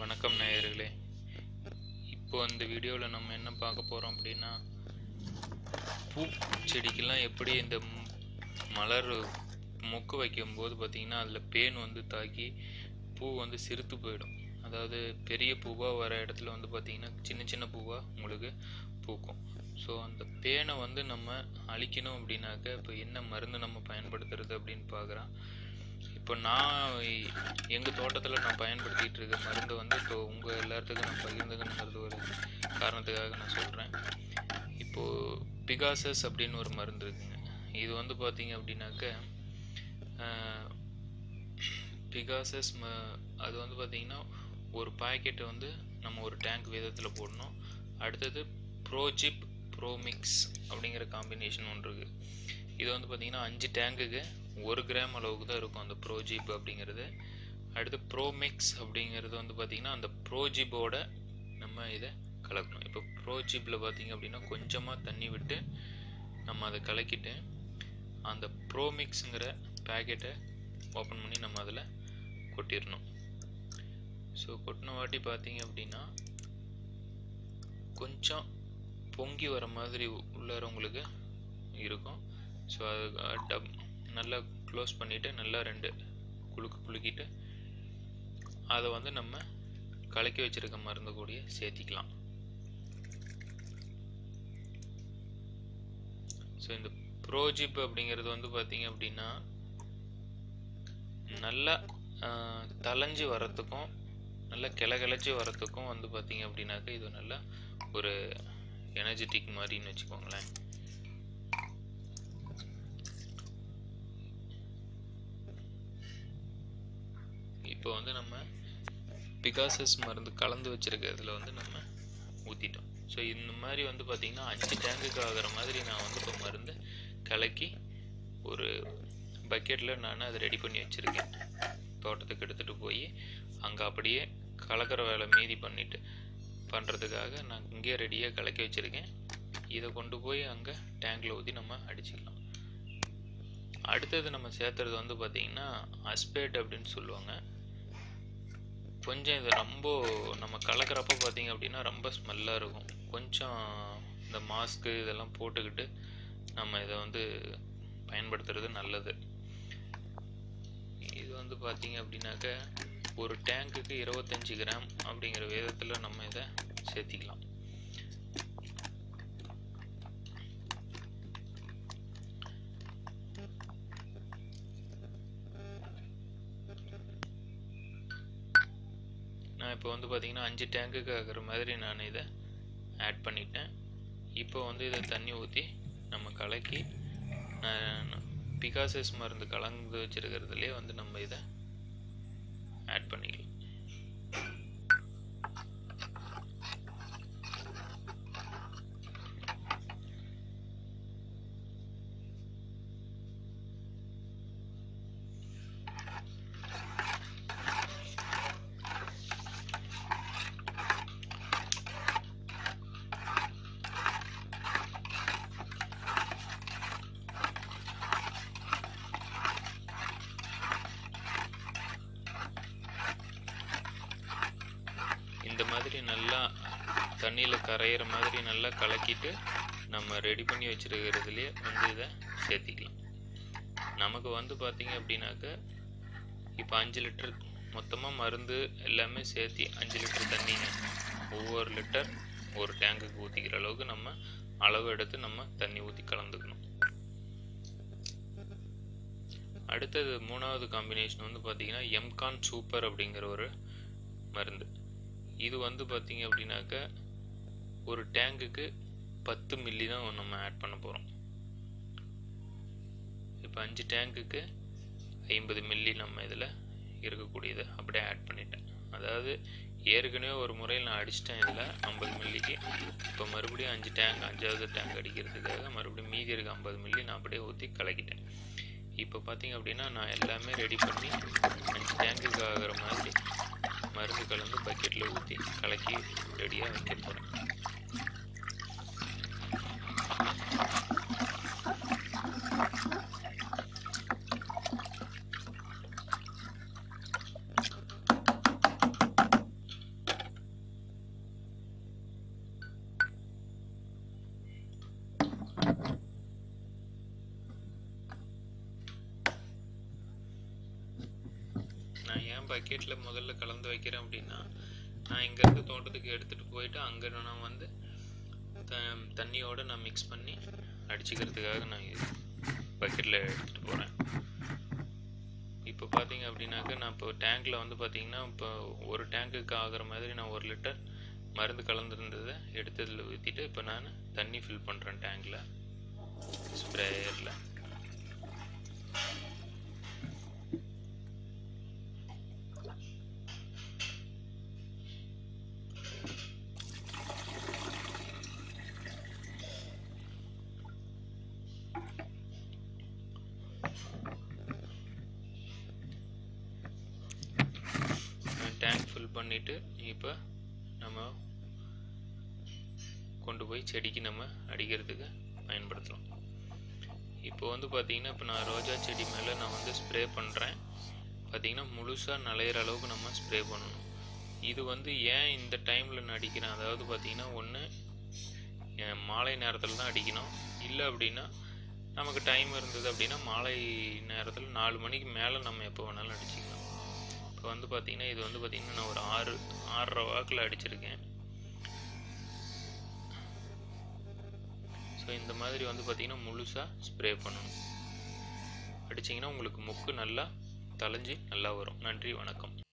வணக்கம் நேயர்களே இப்போ இந்த வீடியோவில் நம்ம என்ன பார்க்க போகிறோம் அப்படின்னா பூ செடிக்கெல்லாம் எப்படி இந்த ம்- மலர் மொக்கு வைக்கும்போது பார்த்திங்கன்னா அதில் பேன் வந்து தாக்கி பூ வந்து சிறுத்து போயிடும் அதாவது பெரிய பூவாக வர இடத்துல வந்து பார்த்திங்கன்னா சின்ன சின்ன பூவாக உங்களுக்கு பூக்கும் ஸோ அந்த பேனை வந்து நம்ம அழிக்கணும் அப்படின்னாக்க இப்போ என்ன மருந்து நம்ம பயன்படுத்துறது அப்படின்னு பார்க்குறோம் இப்போ நான் எங்கள் தோட்டத்தில் நான் பயன்படுத்திகிட்டு இருக்க மருந்து வந்து இப்போ உங்கள் எல்லாத்துக்கும் நான் பகிர்ந்துக்கணுங்கிறது ஒரு காரணத்துக்காக நான் சொல்கிறேன் இப்போது பிகாசஸ் அப்படின்னு ஒரு மருந்து இருக்குங்க இது வந்து பார்த்தீங்க அப்படின்னாக்க பிகாசஸ் ம அது வந்து பார்த்திங்கன்னா ஒரு பாக்கெட்டை வந்து நம்ம ஒரு டேங்க் விதத்தில் போடணும் அடுத்தது ப்ரோஜிப் ப்ரோமிக்ஸ் அப்படிங்கிற காம்பினேஷன் ஒன்று இருக்குது இது வந்து பார்த்திங்கன்னா அஞ்சு டேங்குக்கு ஒரு கிராம் அளவுக்கு தான் இருக்கும் அந்த ப்ரோஜிப் அப்படிங்கிறது அடுத்து ப்ரோமிக்ஸ் அப்படிங்கிறது வந்து பார்த்திங்கன்னா அந்த ப்ரோஜிப்போட நம்ம இதை கலக்கணும் இப்போ ப்ரோஜிப்பில் பார்த்திங்க அப்படின்னா கொஞ்சமாக தண்ணி விட்டு நம்ம அதை கலக்கிட்டு அந்த ப்ரோமிக்ஸுங்கிற பேக்கெட்டை ஓப்பன் பண்ணி நம்ம அதில் கொட்டிடணும் ஸோ கொட்டின வாட்டி பார்த்தீங்க அப்படின்னா கொஞ்சம் பொங்கி வர மாதிரி உள்ளார உங்களுக்கு இருக்கும் ஸோ அது அஹ், டப் நல்லா க்ளோஸ் பண்ணிவிட்டு நல்லா ரெண்டு குலுக்கு குலுக்கிட்டு அதை வந்து நம்ம கலக்கி வச்சிருக்க மருந்து கூடயே சேர்த்திக்கலாம் ஸோ இந்த ப்ரோஜிப் அப்படிங்கிறது வந்து பார்த்தீங்க அப்படின்னா நல்லா ஆஹ், தளைஞ்சு வரத்துக்கும் நல்லா கிளகிளச்சி வரத்துக்கும் வந்து பார்த்தீங்க அப்படின்னாக்க இது நல்லா ஒரு எனர்ஜெட்டிக் மாதிரின்னு வச்சுக்கோங்களேன் இப்போ வந்து நம்ம பிகாசஸ் மருந்து கலந்து வச்சிருக்கிறதுல வந்து நம்ம ஊற்றிட்டோம் ஸோ இந்த மாதிரி வந்து பார்த்திங்கன்னா அஞ்சு டேங்குக்கு ஆகிற மாதிரி நான் வந்து இப்போ மருந்து கலக்கி ஒரு பக்கெட்டில் நான் அதை ரெடி பண்ணி வச்சுருக்கேன் தோட்டத்துக்கு எடுத்துகிட்டு போய் அங்கே அப்படியே கலக்கிற வேலை மீதி பண்ணிட்டு பண்ணுறதுக்காக நான் இங்கேயே ரெடியாக கலக்கி வச்சுருக்கேன் இதை கொண்டு போய் அங்கே டேங்கில் ஊற்றி நம்ம அடிச்சுக்கலாம் அடுத்தது நம்ம சேர்த்துறது வந்து பார்த்திங்கன்னா அஸ்பேட் அப்படின்னு சொல்லுவாங்க கொஞ்சம் இது ரொம்ப நம்ம கலக்கிறப்ப பார்த்தீங்க அப்படின்னா ரொம்ப ஸ்மெல்லாக இருக்கும் கொஞ்சம் இந்த மாஸ்க்கு இதெல்லாம் போட்டுக்கிட்டு நம்ம இதை வந்து பயன்படுத்துறது நல்லது இது வந்து பார்த்தீங்க அப்படின்னாக்க ஒரு டேங்குக்கு இருபத்தஞ்சி கிராம் அப்படிங்கிற விதத்தில் நம்ம இதை சேர்த்திக்கலாம் நான் இப்போ வந்து பார்த்தீங்கன்னா அஞ்சு டேங்குக்கு ஆகிற மாதிரி நான் இதை ஆட் பண்ணிட்டேன் இப்போ வந்து இதை தண்ணி ஊற்றி நம்ம கலக்கி பிகாசஸ் மருந்து கலந்து வச்சிருக்கிறதுலே வந்து நம்ம இதை ஆட் பண்ணிக்கலாம் இந்த மாதிரி நல்லா தண்ணியில் கரையிற மாதிரி நல்லா கலக்கிட்டு நம்ம ரெடி பண்ணி வச்சிருக்கிறதுலே வந்து இதை சேர்த்திக்கலாம் நமக்கு வந்து பார்த்தீங்க அப்படின்னாக்க இப்போ அஞ்சு லிட்டர் மொத்தமாக மருந்து எல்லாமே சேர்த்தி அஞ்சு லிட்டர் தண்ணிங்க ஒவ்வொரு லிட்டர் ஒரு டேங்குக்கு ஊற்றிக்கிற அளவுக்கு நம்ம அளவு எடுத்து நம்ம தண்ணி ஊற்றி கலந்துக்கணும் அடுத்தது மூணாவது காம்பினேஷன் வந்து பார்த்தீங்கன்னா எம்கான் சூப்பர் அப்படிங்கிற ஒரு மருந்து இது வந்து பார்த்தீங்க அப்படின்னாக்க ஒரு டேங்குக்கு பத்து மில்லி தான் நம்ம ஆட் பண்ண போகிறோம் இப்போ அஞ்சு டேங்குக்கு ஐம்பது மில்லி நம்ம இதில் இருக்கக்கூடியதை அப்படியே ஆட் பண்ணிட்டேன் அதாவது ஏற்கனவே ஒரு முறையில் நான் அடிச்சிட்டேன் இதில் ஐம்பது மில்லிக்கு இப்போ மறுபடியும் அஞ்சு டேங்க் அஞ்சாவது டேங்க் அடிக்கிறதுக்காக மறுபடியும் மீதி இருக்க ஐம்பது மில்லி நான் அப்படியே ஊற்றி கலக்கிட்டேன் இப்போ பார்த்தீங்க அப்படின்னா நான் எல்லாமே ரெடி பண்ணி அஞ்சு டேங்குக்கு ஆகிற மாதிரி மருந்து கலந்து பக்கெட்டில் ஊற்றி கலக்கி ரெடியாக வைக்க போகிறேன் ஏன் பக்கெட்டில் முதல்ல கலந்து வைக்கிறேன் அப்படின்னா நான் இங்கேருந்து தோட்டத்துக்கு எடுத்துகிட்டு போயிட்டு அங்கே நான் வந்து த தண்ணியோடு நான் மிக்ஸ் பண்ணி அடிச்சுக்கிறதுக்காக நான் இது பக்கெட்டில் எடுத்துகிட்டு போகிறேன் இப்போ பார்த்தீங்க அப்படின்னாக்கா நான் இப்போ டேங்க்கில் வந்து பார்த்தீங்கன்னா இப்போ ஒரு டேங்க்குக்கு ஆகிற மாதிரி நான் ஒரு லிட்டர் மருந்து கலந்துருந்ததை எடுத்து இதில் ஊற்றிட்டு இப்போ நான் தண்ணி ஃபில் பண்ணுறேன் டேங்கில் ஸ்ப்ரேயரில் டேங்க் ஃபில் பண்ணிவிட்டு இப்போ நம்ம கொண்டு போய் செடிக்கு நம்ம அடிக்கிறதுக்கு பயன்படுத்தலாம் இப்போ வந்து பார்த்திங்கன்னா இப்போ நான் ரோஜா செடி மேலே நான் வந்து ஸ்ப்ரே பண்ணுறேன் பார்த்திங்கன்னா முழுசாக நலையிற அளவுக்கு நம்ம ஸ்ப்ரே பண்ணணும் இது வந்து ஏன் இந்த டைமில் நான் அடிக்கிறேன் அதாவது பார்த்திங்கன்னா ஒன்று மாலை நேரத்தில் தான் அடிக்கணும் இல்லை அப்படின்னா நமக்கு டைம் இருந்தது அப்படின்னா மாலை நேரத்தில் நாலு மணிக்கு மேலே நம்ம எப்போ வேணாலும் அடிச்சிக்கலாம் இப்போ வந்து பார்த்திங்கன்னா இது வந்து பார்த்திங்கன்னா நான் ஒரு ஆறு ஆறரை வாக்கில் அடிச்சிருக்கேன் ஸோ இந்த மாதிரி வந்து பார்த்திங்கன்னா முழுசாக ஸ்ப்ரே பண்ணணும் அடிச்சிங்கன்னா உங்களுக்கு முக்கு நல்லா தளைஞ்சி நல்லா வரும் நன்றி வணக்கம்